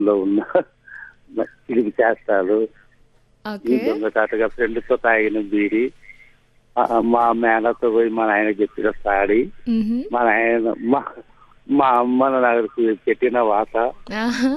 లో ఉన్న చిలిపి చేస్తాడు ఈ ఓకే దొంగ తాతగా ఫ్రెండ్తో తాగిన బీడి ఆ, మా మేనతో పోయి మా నాయన చెప్పిన సాడి మ్హూ. మా నాయన మా మా అమ్మ నాకు పెట్టిన వాత ఆహా.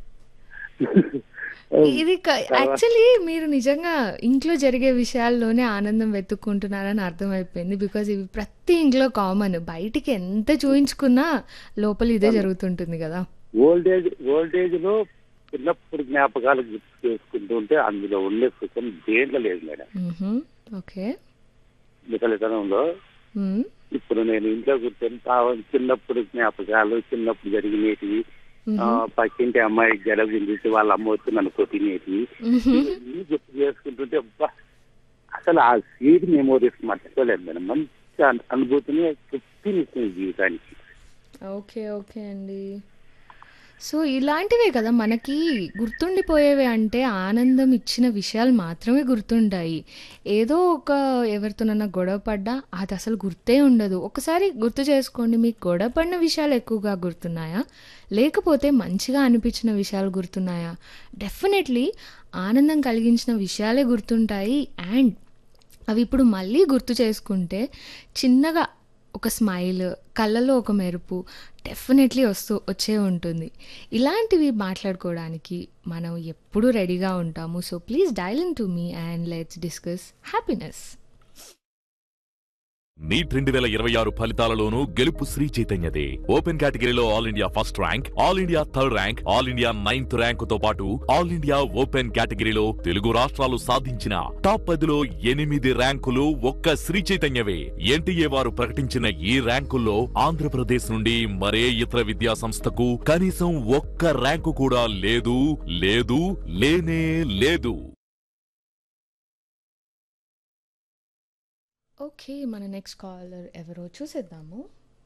ఇది యాక్చువల్లీ మీరు నిజంగా ఇంట్లో జరిగే విషయాల్లోనే ఆనందం వెతుక్కుంటున్నారని అర్థమైపోయింది బికాజ్ ఇవి ప్రతి ఇంట్లో కామన్ బయటికి ఎంత చూయించుకున్నా లోపల ఇదే జరుగుతుంటుంది కదా ఓల్డేజ్ ఓల్డేజ్ లో చిన్నప్పుడు జ్ఞాపకాలు గుర్తు చేసుకుంటూ ఉంటే అందులో ఉండే సుఖం దేంట్లో లేదు మేడం మ్హూ. ఓకే ముసలితనంలో మ్. ఇప్పుడు నేను ఇంట్లో కూర్చొని తావ- చిన్నప్పుడు జ్ఞాపకాలు చిన్నప్పుడు జరిగినవి ఆ, పక్కింటి అమ్మాయి జలబు చిందించి వాళ్ళ అమ్మ వచ్చి నన్ను కొట్టినేటివి మ్హూ. ఇవన్నీ గుర్తు చేసుకుంటుంటే అబ్బా అసలు ఆ సీడ్ మెమోరీస్ మర్చిపోలేదు మేడం మంచి అను- అనుభూతిని తృప్తినిస్తుంది జీవితానికి ఓకే ఓకే అండి సో ఇలాంటివే కదా మనకి గుర్తుండిపోయేవి అంటే ఆనందం ఇచ్చిన విషయాలు మాత్రమే గుర్తుంటాయి ఏదో ఒక ఎవరితోనన్నా గొడవ పడ్డా అది అసలు గుర్తే ఉండదు ఒకసారి గుర్తు చేసుకోండి మీకు గొడవ పడిన విషయాలు ఎక్కువగా గుర్తున్నాయా లేకపోతే మంచిగా అనిపించిన విషయాలు గుర్తున్నాయా డెఫినెట్లీ ఆనందం కలిగించిన విషయాలే గుర్తుంటాయి అండ్ అవి ఇప్పుడు మళ్ళీ గుర్తు చేసుకుంటే చిన్నగా ఒక స్మైల్ కళ్ళలో ఒక మెరుపు డెఫినెట్లీ వస్తూ వచ్చే ఉంటుంది ఇలాంటివి మాట్లాడుకోవడానికి మనం ఎప్పుడూ రెడీగా ఉంటాము so please dial in to me and let's discuss happiness NEET రెండు వేల ఇరవై ఆరు ఫలితాలలోనూ గెలుపు శ్రీ చైతన్యదే ఓపెన్ కేటగిరీలో all India first rank all India third rank all India ninth rank తో పాటు ఆల్ ఇండియా ఓపెన్ కేటగిరీలో తెలుగు రాష్ట్రాలు సాధించిన టాప్ పదిలో ఎనిమిది ర్యాంకులు ఒక్క శ్రీ చైతన్యవే ఎన్టీఏ వారు ప్రకటించిన ఈ ర్యాంకుల్లో ఆంధ్రప్రదేశ్ నుండి మరే ఇతర విద్యా సంస్థకు కనీసం ఒక్క ర్యాంకు కూడా లేదు లేదు లేనే లేదు ఓకే మన నెక్స్ట్ కాలర్ ఎవరో చూసేద్దాము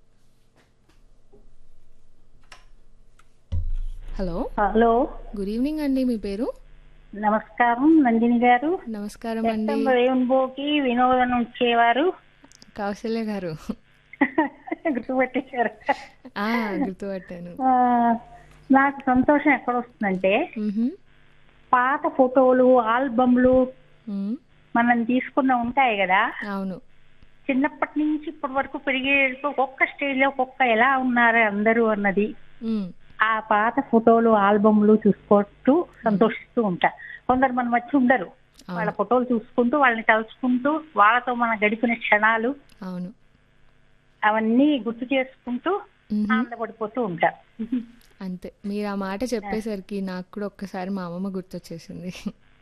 హలో హలో గుడ్ ఈవినింగ్ అండి మీ పేరు నమస్కారం నందిని గారు నమస్కారం అండి సెప్టెంబర్ రేణుబోకి వినోదం వచ్చేవారు కౌశల్య గారు గుర్తుపెట్టేశారు ఆ, గుర్తుపట్టాను ఆ, నాకు సంతోషం ఎక్కడ వస్తుందంటే మ్హూ. పాత ఫోటోలు ఆల్బమ్లు మ్, మనం తీసుకున్న ఉంటాయి కదా అవును చిన్నప్పటి నుంచి ఇప్పటి వరకు పెరిగే ఒక్కొక్క స్టేజ్ లో ఒక్కొక్క ఎలా ఉన్నారు అందరూ అన్నది మ్, ఆ పాత ఫోటోలు ఆల్బమ్లు చూసుకుంటూ సంతోషిస్తూ ఉంటా కొందరు మనం వచ్చి ఉండరు వాళ్ళ అవును ఫోటోలు చూసుకుంటూ వాళ్ళని తలుచుకుంటూ వాళ్ళతో మనం గడిపిన క్షణాలు అవును అవన్నీ గుర్తు చేసుకుంటూ మ్హూ. ఆనందపడిపోతూ ఉంటా అంతే మీరు ఆ మాట చెప్పేసరికి నాకు కూడా ఒక్కసారి మా అమ్మమ్మ గుర్తొచ్చేసింది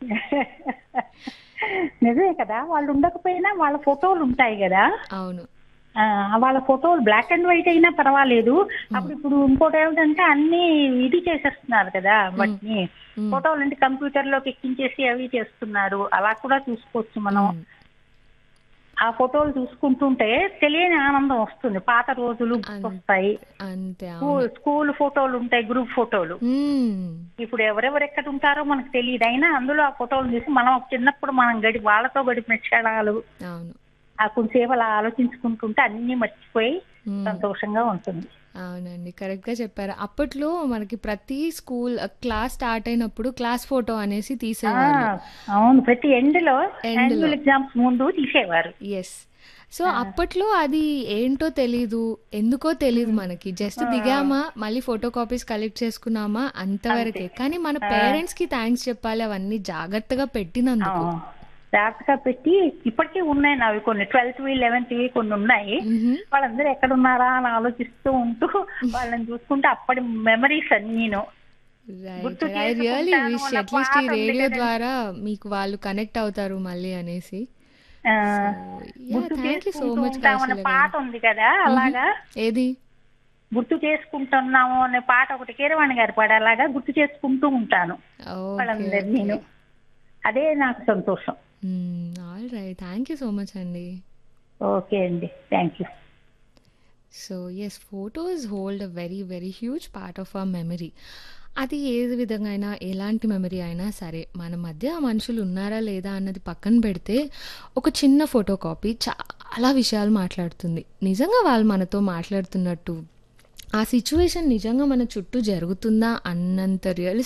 నిజమే కదా వాళ్ళు ఉండకపోయినా వాళ్ళ ఫోటోలు ఉంటాయి కదా అవును ఆ, వాళ్ళ ఫోటోలు బ్లాక్ అండ్ వైట్ అయినా పర్వాలేదు అప్పుడు ఇప్పుడు ఇంకోటి ఏమిటంటే అన్ని ఇది చేసేస్తున్నారు కదా వాటిని మ్. ఫోటోలు అంటే కంప్యూటర్ లోకి ఎక్కించేసి అవి చేస్తున్నారు అలా కూడా చూసుకోవచ్చు మనం మ్. ఆ ఫోటోలు చూసుకుంటుంటే తెలియని ఆనందం వస్తుంది పాత రోజులు వస్తాయి అంతే అవును స్కూల్ స్కూల్ ఫోటోలు ఉంటాయి గ్రూప్ ఫోటోలు మ్, ఇప్పుడు ఎవరెవరు ఎక్కడ ఉంటారో మనకు తెలియదు అయినా అందులో ఆ ఫోటోలు చూసి మనం చిన్నప్పుడు మనం గడి వాళ్ళతో గడిపిన క్షణాలు అవును ఆ కొంచెంసేపు అలా ఆలోచించుకుంటుంటే అన్ని మర్చిపోయి మ్. సంతోషంగా ఉంటుంది అవునండి కరెక్ట్ గా చెప్పారు అప్పట్లో మనకి ప్రతి స్కూల్ క్లాస్ స్టార్ట్ అయినప్పుడు క్లాస్ ఫోటో అనేసి ఆ, తీసేవాళ్ళు అవును ప్రతి ఎండ్ లో End లో. యాన్యువల్ ఎగ్జామ్స్ ముందు తీసేవారు ఎస్ సో అప్పట్లో అది ఏంటో తెలీదు ఎందుకో తెలీదు మనకి జస్ట్ దిగామా మళ్ళీ ఫోటో కాపీస్ కలెక్ట్ చేసుకున్నామా అంతవరకే కానీ మన పేరెంట్స్ కి థ్యాంక్స్ చెప్పాలి అవన్నీ జాగ్రత్తగా ఆ, పెట్టినందుకు జాగ్రత్తగా పెట్టి ఇప్పటికీ ఉన్నాయి నావి కొన్ని ట్వెల్త్ లెవెన్త్ కొన్ని ఉన్నాయి మ్హూ. వాళ్ళందరూ ఎక్కడ ఉన్నారా అని ఆలోచిస్తూ ఉంటూ వాళ్ళని చూసుకుంటే అప్పటి మెమరీస్ అన్నీను రైట్ గుర్తు ఐ రియలీ చేసుకుంటాను విష్ అన్న అట్లీస్ట్ ఈ పాట ఉంది రేడియో కదండి. ద్వారా మీకు వాళ్ళు కనెక్ట్ అవుతారు మళ్ళీ అనేసి ఆ, యా గుర్తు థ్యాంక్ యూ సో చేసుకుంటూ మచ్ ఉంటామన్న పాట ఉంది కదా అలాగా ఏది గుర్తు చేసుకుంటున్నాము అనే పాట ఒకటి కీరవాణి గారి పాట అలాగా గుర్తు చేసుకుంటూ ఉంటాను వాళ్ళందరినీ నేను అదే నాకు సంతోషం all right thank you so much అండి ఓకే అండి thank you so yes photos hold a very very huge part of our memory అది ఏ విధంగా అయినా ఎలాంటి మెమరీ అయినా సరే మన మధ్య ఆ మనుషులు ఉన్నారా లేదా అన్నది పక్కన పెడితే ఒక చిన్న ఫోటో కాపీ చాలా విషయాలు మాట్లాడుతుంది నిజంగా వాళ్ళు మనతో మాట్లాడుతున్నట్టు ఆ సిచ్యువేషన్ నిజంగా మన చుట్టూ జరుగుతుందా అన్నంత రియల్